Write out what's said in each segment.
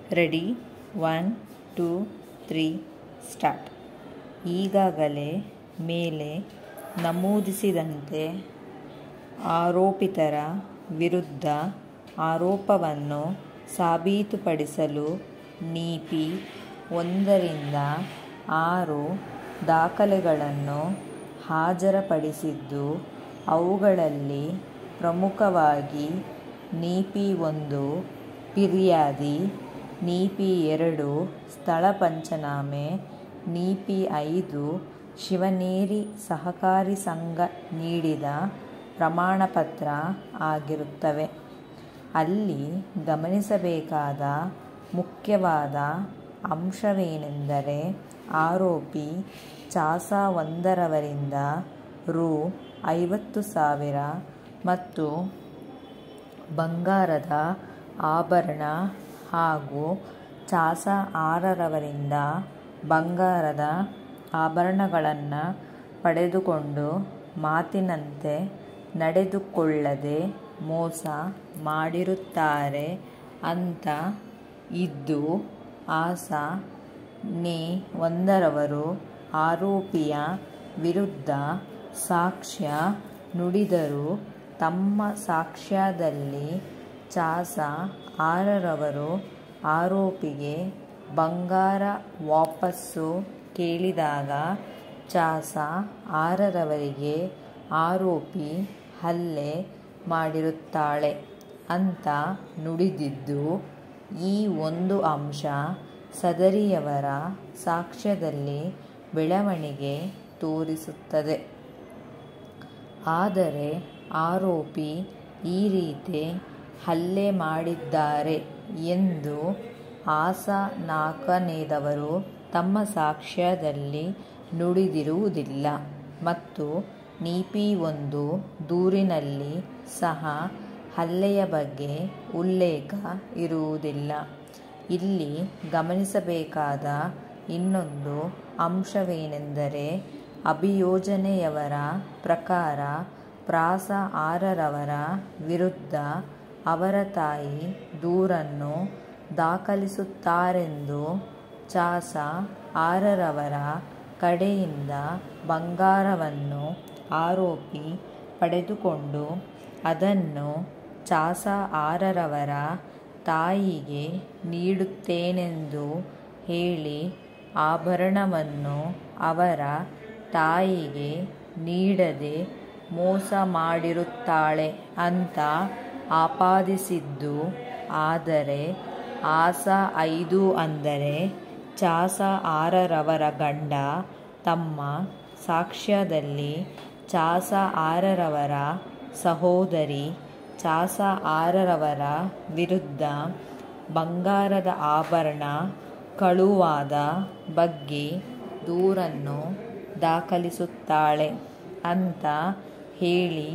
ready one two three start ಈಗಾಗಲೇ ಮೇಲೆ ನಮೂದಿಸಿದಂತೆ ಆರೋಪಿತರ ವಿರುದ್ಧ ಆರೋಪವನ್ನು ಸಾಬೀತುಪಡಿಸಲು ನೀಪಿ ಒಂದರಿಂದ ಆರು ದಾಖಲೆಗಳನ್ನು ಹಾಜರುಪಡಿಸಿದ್ದು ಅವುಗಳಲ್ಲಿ ಪ್ರಮುಖವಾಗಿ ನೀಪಿ ಒಂದು ಫಿರ್ಯಾದಿ ನೀಪಿ ಎರಡು ಸ್ಥಳ ಪಂಚನಾಮೆ ನೀಪಿ ಐದು ಶಿವನೇರಿ ಸಹಕಾರಿ ಸಂಘ ನೀಡಿದ ಪ್ರಮಾಣಪತ್ರ ಆಗಿರುತ್ತವೆ ಅಲ್ಲಿ ಗಮನಿಸಬೇಕಾದ ಮುಖ್ಯವಾದ ಅಂಶವೇನೆಂದರೆ ಆರೋಪಿ ಚಾಸ ಒಂದರವರಿಂದ ರು ಐವತ್ತು ಸಾವಿರ ಮತ್ತು ಬಂಗಾರದ ಆಭರಣ ಹಾಗೂ ಚಾಸ ಆರರವರಿಂದ ಬಂಗಾರದ ಆಭರಣಗಳನ್ನು ಪಡೆದುಕೊಂಡು ಮಾತಿನಂತೆ ನಡೆದುಕೊಳ್ಳದೆ ಮೋಸ ಮಾಡಿರುತ್ತಾರೆ ಅಂತ ಇದ್ದು ಆಸ ನೇ ಒಂದರವರು ಆರೋಪಿಯ ವಿರುದ್ಧ ಸಾಕ್ಷ್ಯ ನುಡಿದರೂ ತಮ್ಮ ಸಾಕ್ಷ್ಯದಲ್ಲಿ ಚಾಸ ಆರರವರು ಆರೋಪಿಗೆ ಬಂಗಾರ ವಾಪಸ್ಸು ಕೇಳಿದಾಗ ಚಾಸ ಆರರವರಿಗೆ ಆರೋಪಿ ಹಲ್ಲೆ ಮಾಡಿರುತ್ತಾಳೆ ಅಂತ ನುಡಿದಿದ್ದು ಈ ಒಂದು ಅಂಶ ಸದರಿಯವರ ಸಾಕ್ಷ್ಯದಲ್ಲಿ ಬೆಳವಣಿಗೆ ತೋರಿಸುತ್ತದೆ ಆದರೆ ಆರೋಪಿ ಈ ರೀತಿ ಹಲ್ಲೆ ಮಾಡಿದ್ದಾರೆ ಎಂದು ಆಸ ನಾಲ್ಕನೇದವರು ತಮ್ಮ ಸಾಕ್ಷ್ಯದಲ್ಲಿ ನುಡಿದಿರುವುದಿಲ್ಲ ಮತ್ತು ನೀಪಿ ಒಂದು ದೂರಿನಲ್ಲಿ ಸಹ ಹಲ್ಲೆಯ ಬಗ್ಗೆ ಉಲ್ಲೇಖ ಇರುವುದಿಲ್ಲ ಇಲ್ಲಿ ಗಮನಿಸಬೇಕಾದ ಇನ್ನೊಂದು ಅಂಶವೇನೆಂದರೆ ಅಭಿಯೋಜನೆಯವರ ಪ್ರಕಾರ ಪ್ರಾಸ ಆರರವರ ವಿರುದ್ಧ ಅವರ ತಾಯಿ ದೂರನ್ನು ದಾಖಲಿಸುತ್ತಾರೆಂದು ಚಾಸ ಆರರವರ ಕಡೆಯಿಂದ ಬಂಗಾರವನ್ನು ಆರೋಪಿ ಪಡೆದುಕೊಂಡು ಅದನ್ನು ಚಾಸ ಆರರವರ ತಾಯಿಗೆ ನೀಡುತ್ತೇನೆಂದು ಹೇಳಿ ಆಭರಣವನ್ನು ಅವರ ತಾಯಿಗೆ ನೀಡದೆ ಮೋಸ ಮಾಡಿರುತ್ತಾಳೆ ಅಂತ ಆಪಾದಿಸಿದ್ದು ಆದರೆ ಆಸ ಐದು ಅಂದರೆ ಚಾಸ ಆರರವರ ಗಂಡ ತಮ್ಮ ಸಾಕ್ಷ್ಯದಲ್ಲಿ ಚಾಸ ಆರರವರ ಸಹೋದರಿ ಚಾಸ ಆರರವರ ವಿರುದ್ಧ ಬಂಗಾರದ ಆಭರಣ ಕಳುವಾದ ಬಗ್ಗೆ ದೂರನ್ನು ದಾಖಲಿಸುತ್ತಾಳೆ ಅಂತ ಹೇಳಿ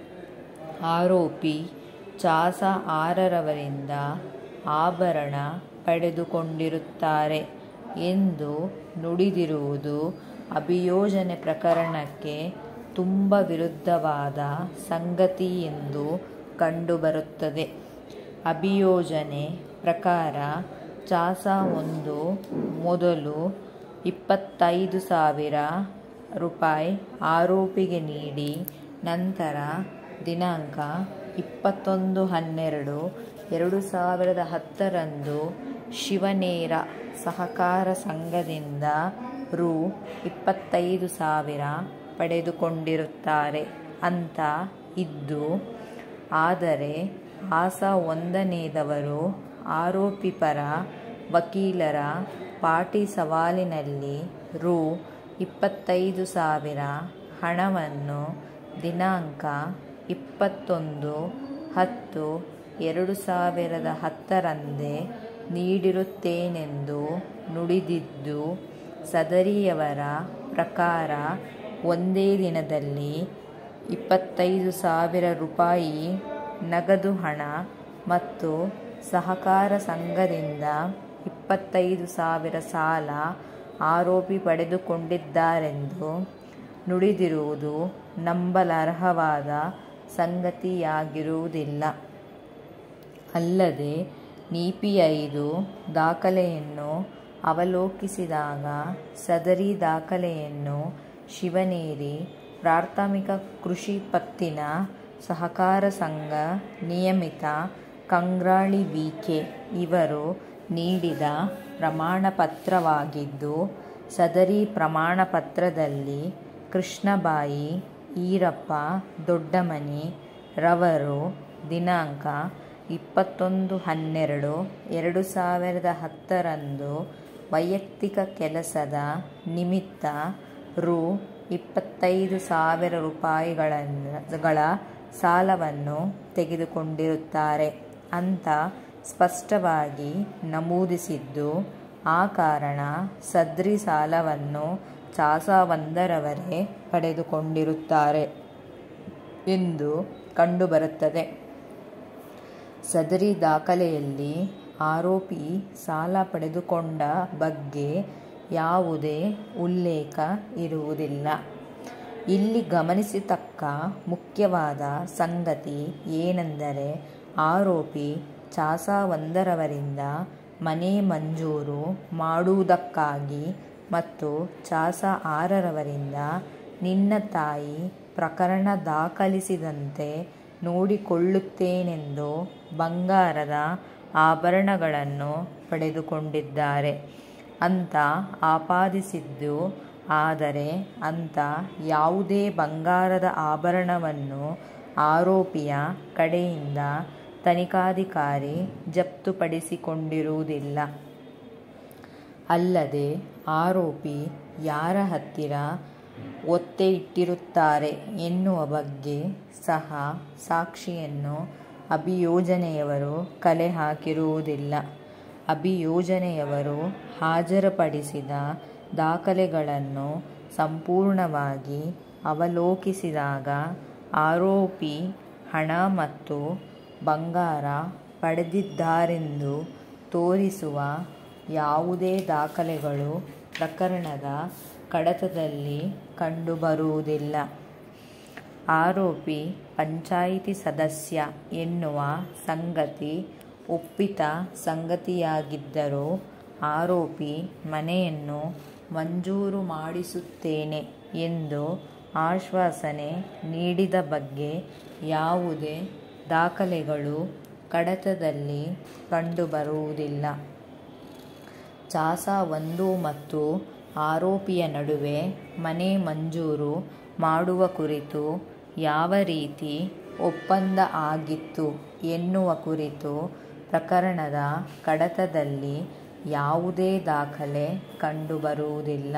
ಆರೋಪಿ ಚಾಸ ಆರರವರಿಂದ ಆಭರಣ ಪಡೆದುಕೊಂಡಿರುತ್ತಾರೆ ಎಂದು ನುಡಿದಿರುವುದು ಅಭಿಯೋಜನೆ ಪ್ರಕರಣಕ್ಕೆ ತುಂಬ ವಿರುದ್ಧವಾದ ಸಂಗತಿ ಎಂದು ಕಂಡುಬರುತ್ತದೆ ಅಭಿಯೋಜನೆ ಪ್ರಕಾರ ಚಾಸ ಒಂದು ಮೊದಲು ಇಪ್ಪತ್ತೈದು ಸಾವಿರ ರೂಪಾಯಿ ಆರೋಪಿಗೆ ನೀಡಿ ನಂತರ ದಿನಾಂಕ ಇಪ್ಪತ್ತೊಂದು ಹನ್ನೆರಡು ಎರಡು ಸಾವಿರದ ಹತ್ತರಂದು ಶಿವನೇರ ಸಹಕಾರ ಸಂಘದಿಂದ ರು ಇಪ್ಪತ್ತೈದು ಸಾವಿರ ಪಡೆದುಕೊಂಡಿರುತ್ತಾರೆ ಅಂತ ಇದ್ದು ಆದರೆ ಆಸ ಒಂದನೇದವರು ಆರೋಪಿ ಪರ ವಕೀಲರ ಪಾಟಿ ಸವಾಲಿನಲ್ಲಿ ರು ಇಪ್ಪತ್ತೈದು ಸಾವಿರ ಹಣವನ್ನು ದಿನಾಂಕ ಇಪ್ಪತ್ತೊಂದು ಹತ್ತು ಎರಡು ಸಾವಿರದ ಹತ್ತರಂದೇ ನೀಡಿರುತ್ತೇನೆಂದು ನುಡಿದಿದ್ದು ಸದರಿಯವರ ಪ್ರಕಾರ ಒಂದೇ ದಿನದಲ್ಲಿ ಇಪ್ಪತ್ತೈದು ಸಾವಿರ ರೂಪಾಯಿ ನಗದು ಹಣ ಮತ್ತು ಸಹಕಾರ ಸಂಘದಿಂದ ಇಪ್ಪತ್ತೈದು ಸಾವಿರ ಸಾಲ ಆರೋಪಿ ಪಡೆದುಕೊಂಡಿದ್ದಾರೆಂದು ನುಡಿದಿರುವುದು ನಂಬಲರ್ಹವಾದ ಸಂಗತಿಯಾಗಿರುವುದಿಲ್ಲ ಅಲ್ಲದೆ ನೀಪಿ ಐದು ದಾಖಲೆಯನ್ನು ಅವಲೋಕಿಸಿದಾಗ ಸದರಿ ದಾಖಲೆಯನ್ನು ಶಿವನೇರಿ ಪ್ರಾಥಮಿಕ ಕೃಷಿ ಪತ್ತಿನ ಸಹಕಾರ ಸಂಘ ನಿಯಮಿತ ಕಂಗ್ರಾಳಿ ವಿಕೆ ಇವರು ನೀಡಿದ ಪ್ರಮಾಣಪತ್ರವಾಗಿದ್ದು ಸದರಿ ಪ್ರಮಾಣಪತ್ರದಲ್ಲಿ ಕೃಷ್ಣಬಾಯಿ ಈರಪ್ಪ ದೊಡ್ಡಮನಿ ರವರು ದಿನಾಂಕ ಇಪ್ಪತ್ತೊಂದು ಹನ್ನೆರಡು ಎರಡು ಸಾವಿರದ ಹತ್ತರಂದು ವೈಯಕ್ತಿಕ ಕೆಲಸದ ನಿಮಿತ್ತ ರು ಇಪ್ಪತ್ತೈದು ಸಾವಿರ ರೂಪಾಯಿಗಳ ಸಾಲವನ್ನು ತೆಗೆದುಕೊಂಡಿರುತ್ತಾರೆ ಅಂತ ಸ್ಪಷ್ಟವಾಗಿ ನಮೂದಿಸಿದ್ದು ಆ ಕಾರಣ ಸದ್ರಿ ಸಾಲವನ್ನು ಚಾಸವಂದರವರೇ ಪಡೆದುಕೊಂಡಿರುತ್ತಾರೆ ಎಂದು ಕಂಡುಬರುತ್ತದೆ ಸದರಿ ದಾಖಲೆಯಲ್ಲಿ ಆರೋಪಿ ಸಾಲ ಪಡೆದುಕೊಂಡ ಬಗ್ಗೆ ಯಾವುದೇ ಉಲ್ಲೇಖ ಇರುವುದಿಲ್ಲ ಇಲ್ಲಿ ಗಮನಿಸತಕ್ಕ ಮುಖ್ಯವಾದ ಸಂಗತಿ ಏನೆಂದರೆ ಆರೋಪಿ ಚಾಸವಂದರವರಿಂದ ಮನೆ ಮಂಜೂರು ಮಾಡುವುದಕ್ಕಾಗಿ ಮತ್ತು ಚಾಸ ಆರರವರಿಂದ ನಿನ್ನ ತಾಯಿ ಪ್ರಕರಣ ದಾಖಲಿಸಿದಂತೆ ನೋಡಿಕೊಳ್ಳುತ್ತೇನೆಂದು ಬಂಗಾರದ ಆಭರಣಗಳನ್ನು ಪಡೆದುಕೊಂಡಿದ್ದಾರೆ ಅಂತ ಆಪಾದಿಸಿದ್ದು ಆದರೆ ಅಂಥ ಯಾವುದೇ ಬಂಗಾರದ ಆಭರಣವನ್ನು ಆರೋಪಿಯ ಕಡೆಯಿಂದ ತನಿಖಾಧಿಕಾರಿ ಜಪ್ತುಪಡಿಸಿಕೊಂಡಿರುವುದಿಲ್ಲ ಅಲ್ಲದೆ ಆರೋಪಿ ಯಾರ ಹತ್ತಿರ ಒತ್ತೆ ಇಟ್ಟಿರುತ್ತಾರೆ ಎನ್ನುವ ಬಗ್ಗೆ ಸಹ ಸಾಕ್ಷಿಯನ್ನು ಅಭಿಯೋಜನೆಯವರು ಕಲೆ ಹಾಕಿರುವುದಿಲ್ಲ ಅಭಿಯೋಜನೆಯವರು ಹಾಜರುಪಡಿಸಿದ ದಾಖಲೆಗಳನ್ನು ಸಂಪೂರ್ಣವಾಗಿ ಅವಲೋಕಿಸಿದಾಗ ಆರೋಪಿ ಹಣ ಮತ್ತು ಬಂಗಾರ ಪಡೆದಿದ್ದಾರೆಂದು ತೋರಿಸುವ ಯಾವುದೇ ದಾಖಲೆಗಳು ಪ್ರಕರಣದ ಕಡತದಲ್ಲಿ ಕಂಡುಬರುವುದಿಲ್ಲ ಆರೋಪಿ ಪಂಚಾಯಿತಿ ಸದಸ್ಯ ಎನ್ನುವ ಸಂಗತಿ ಒಪ್ಪಿತ ಸಂಗತಿಯಾಗಿದ್ದರೂ ಆರೋಪಿ ಮನೆಯನ್ನು ಮಂಜೂರು ಮಾಡಿಸುತ್ತೇನೆ ಎಂದು ಆಶ್ವಾಸನೆ ನೀಡಿದ ಬಗ್ಗೆ ಯಾವುದೇ ದಾಖಲೆಗಳು ಕಡತದಲ್ಲಿ ಕಂಡುಬರುವುದಿಲ್ಲ ಚಾಸ ಒಂದು ಮತ್ತು ಆರೋಪಿಯ ನಡುವೆ ಮನೆ ಮಂಜೂರು ಮಾಡುವ ಕುರಿತು ಯಾವ ರೀತಿ ಒಪ್ಪಂದ ಆಗಿತ್ತು ಎನ್ನುವ ಕುರಿತು ಪ್ರಕರಣದ ಕಡತದಲ್ಲಿ ಯಾವುದೇ ದಾಖಲೆ ಕಂಡುಬರುವುದಿಲ್ಲ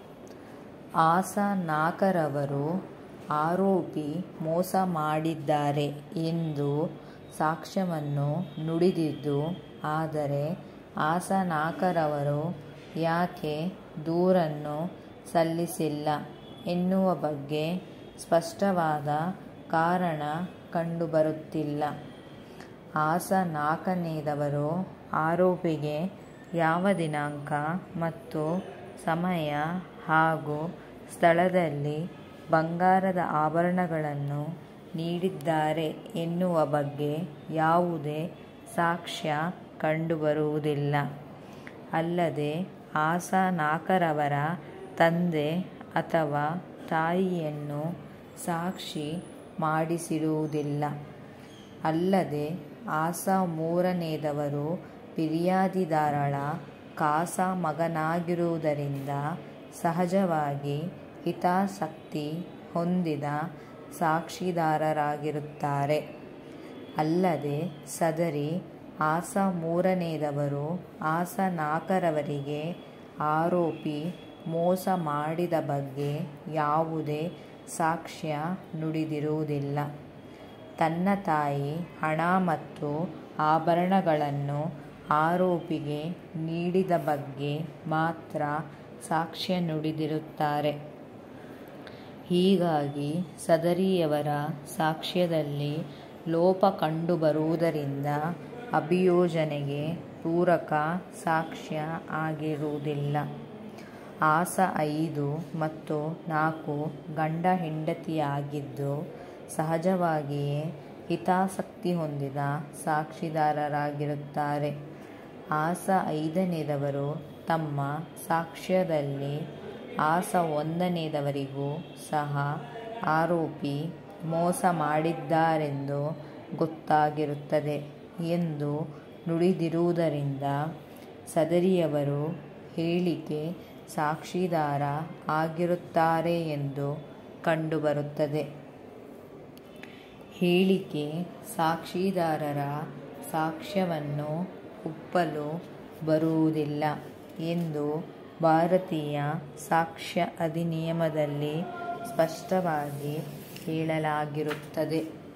ಆಸ ನಾಲ್ಕರವರು ಆರೋಪಿ ಮೋಸ ಮಾಡಿದ್ದಾರೆ ಎಂದು ಸಾಕ್ಷ್ಯವನ್ನು ನುಡಿದಿದ್ದು ಆದರೆ ಆಸ ನಾಲ್ಕರವರು ಯಾಕೆ ದೂರನ್ನು ಸಲ್ಲಿಸಿಲ್ಲ ಎನ್ನುವ ಬಗ್ಗೆ ಸ್ಪಷ್ಟವಾದ ಕಾರಣ ಕಂಡುಬರುತ್ತಿಲ್ಲ ಆಸ ನಾಲ್ಕನೇದವರು ಆರೋಪಿಗೆ ಯಾವ ದಿನಾಂಕ ಮತ್ತು ಸಮಯ ಹಾಗೂ ಸ್ಥಳದಲ್ಲಿ ಬಂಗಾರದ ಆಭರಣಗಳನ್ನು ನೀಡಿದ್ದಾರೆ ಎನ್ನುವ ಬಗ್ಗೆ ಯಾವುದೇ ಸಾಕ್ಷ್ಯ ಕಂಡುಬರುವುದಿಲ್ಲ ಅಲ್ಲದೆ ಆಸ ನಾಲ್ಕರವರ ತಂದೆ ಅಥವಾ ತಾಯಿಯನ್ನು ಸಾಕ್ಷಿ ಮಾಡಿಸಿರುವುದಿಲ್ಲ ಅಲ್ಲದೆ ಆಸ ಮೂರನೇದವರು ಫಿರ್ಯಾದಿದಾರಳ ಕಾಸ ಮಗನಾಗಿರುವುದರಿಂದ ಸಹಜವಾಗಿ ಹಿತಾಸಕ್ತಿ ಹೊಂದಿದ ಸಾಕ್ಷಿದಾರರಾಗಿರುತ್ತಾರೆ ಅಲ್ಲದೆ ಸದರಿ ಆಸ ಮೂರನೇದವರು ಆಸ ನಾಲ್ಕರವರಿಗೆ ಆರೋಪಿ ಮೋಸ ಮಾಡಿದ ಬಗ್ಗೆ ಯಾವುದೇ ಸಾಕ್ಷ್ಯ ನುಡಿದಿರುವುದಿಲ್ಲ ತನ್ನ ತಾಯಿ ಹಣ ಮತ್ತು ಆಭರಣಗಳನ್ನು ಆರೋಪಿಗೆ ನೀಡಿದ ಬಗ್ಗೆ ಮಾತ್ರ ಸಾಕ್ಷ್ಯ ನುಡಿದಿರುತ್ತಾರೆ ಹೀಗಾಗಿ ಸದರಿಯವರ ಸಾಕ್ಷ್ಯದಲ್ಲಿ ಲೋಪ ಕಂಡುಬರುವುದರಿಂದ ಅಭಿಯೋಜನೆಗೆ ಪೂರಕ ಸಾಕ್ಷ್ಯ ಆಗಿರುವುದಿಲ್ಲ ಆಸ ಐದು ಮತ್ತು ನಾಲ್ಕು ಗಂಡ ಹೆಂಡತಿಯಾಗಿದ್ದು ಸಹಜವಾಗಿಯೇ ಹಿತಾಸಕ್ತಿ ಹೊಂದಿದ ಸಾಕ್ಷಿದಾರರಾಗಿರುತ್ತಾರೆ ಆಸ ಐದನೇದವರು ತಮ್ಮ ಸಾಕ್ಷ್ಯದಲ್ಲಿ ಆಸ ಒಂದನೇದವರಿಗೂ ಸಹ ಆರೋಪಿ ಮೋಸ ಮಾಡಿದ್ದಾರೆಂದು ಗೊತ್ತಾಗಿರುತ್ತದೆ ಎಂದು ನುಡಿದಿರುವುದರಿಂದ ಸದರಿಯವರು ಹೇಳಿಕೆ ಸಾಕ್ಷಿದಾರ ಆಗಿರುತ್ತಾರೆ ಎಂದು ಕಂಡುಬರುತ್ತದೆ ಹೇಳಿಕೆ ಸಾಕ್ಷಿದಾರರ ಸಾಕ್ಷ್ಯವನ್ನು ಒಪ್ಪಲು ಬರುವುದಿಲ್ಲ ಎಂದು ಭಾರತೀಯ ಸಾಕ್ಷ್ಯ ಅಧಿನಿಯಮದಲ್ಲಿ ಸ್ಪಷ್ಟವಾಗಿ ಹೇಳಲಾಗಿರುತ್ತದೆ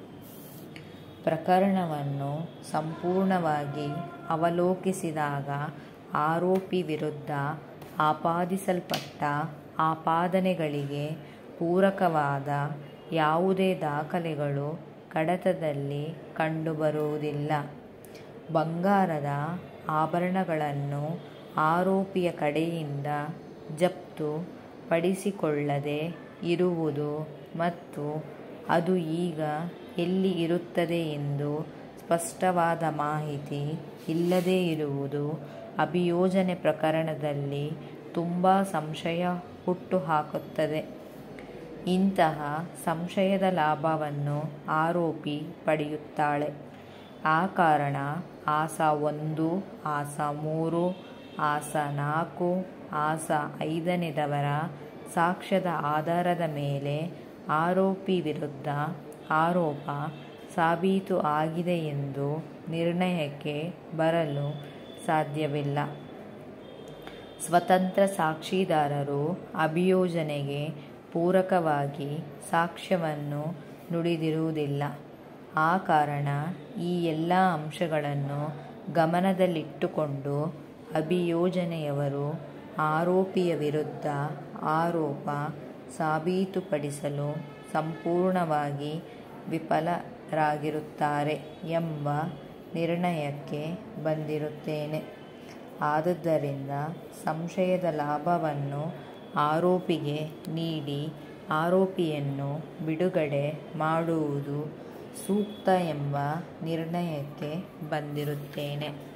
ಪ್ರಕರಣವನ್ನು ಸಂಪೂರ್ಣವಾಗಿ ಅವಲೋಕಿಸಿದಾಗ ಆರೋಪಿ ವಿರುದ್ಧ ಆಪಾದಿಸಲ್ಪಟ್ಟ ಆಪಾದನೆಗಳಿಗೆ ಪೂರಕವಾದ ಯಾವುದೇ ದಾಖಲೆಗಳು ಕಡತದಲ್ಲಿ ಕಂಡುಬರುವುದಿಲ್ಲ ಬಂಗಾರದ ಆಭರಣಗಳನ್ನು ಆರೋಪಿಯ ಕಡೆಯಿಂದ ಜಪ್ತು ಪಡಿಸಿಕೊಳ್ಳದೆ ಇರುವುದು ಮತ್ತು ಅದು ಈಗ ಎಲ್ಲಿ ಇರುತ್ತದೆ ಎಂದು ಸ್ಪಷ್ಟವಾದ ಮಾಹಿತಿ ಇಲ್ಲದೇ ಇರುವುದು ಅಭಿಯೋಜನೆ ಪ್ರಕರಣದಲ್ಲಿ ತುಂಬ ಸಂಶಯ ಹುಟ್ಟುಹಾಕುತ್ತದೆ ಇಂತಹ ಸಂಶಯದ ಲಾಭವನ್ನು ಆರೋಪಿ ಪಡೆಯುತ್ತಾಳೆ ಆ ಕಾರಣ ಆಸ ಒಂದು ಆಸ ಮೂರು ಆಸ ನಾಲ್ಕು ಆಸ ಐದನೇದವರ ಸಾಕ್ಷ್ಯದ ಆಧಾರದ ಮೇಲೆ ಆರೋಪಿ ವಿರುದ್ಧ ಆರೋಪ ಸಾಬೀತು ಆಗಿದೆ ಎಂದು ನಿರ್ಣಯಕ್ಕೆ ಬರಲು ಸಾಧ್ಯವಿಲ್ಲ ಸ್ವತಂತ್ರ ಸಾಕ್ಷಿದಾರರು ಅಭಿಯೋಜನೆಗೆ ಪೂರಕವಾಗಿ ಸಾಕ್ಷ್ಯವನ್ನು ನುಡಿದಿರುವುದಿಲ್ಲ ಆ ಕಾರಣ ಈ ಎಲ್ಲ ಅಂಶಗಳನ್ನು ಗಮನದಲ್ಲಿಟ್ಟುಕೊಂಡು ಅಭಿಯೋಜನೆಯವರು ಆರೋಪಿಯ ವಿರುದ್ಧ ಆರೋಪ ಸಾಬೀತುಪಡಿಸಲು ಸಂಪೂರ್ಣವಾಗಿ ವಿಫಲರಾಗಿರುತ್ತಾರೆ ಎಂಬ ನಿರ್ಣಯಕ್ಕೆ ಬಂದಿರುತ್ತೇನೆ ಆದುದರಿಂದ ಸಂಶಯದ ಲಾಭವನ್ನು ಆರೋಪಿಗೆ ನೀಡಿ ಆರೋಪಿಯನ್ನು ಬಿಡುಗಡೆ ಮಾಡುವುದು ಸೂಕ್ತ ಎಂಬ ನಿರ್ಣಯಕ್ಕೆ ಬಂದಿರುತ್ತೇನೆ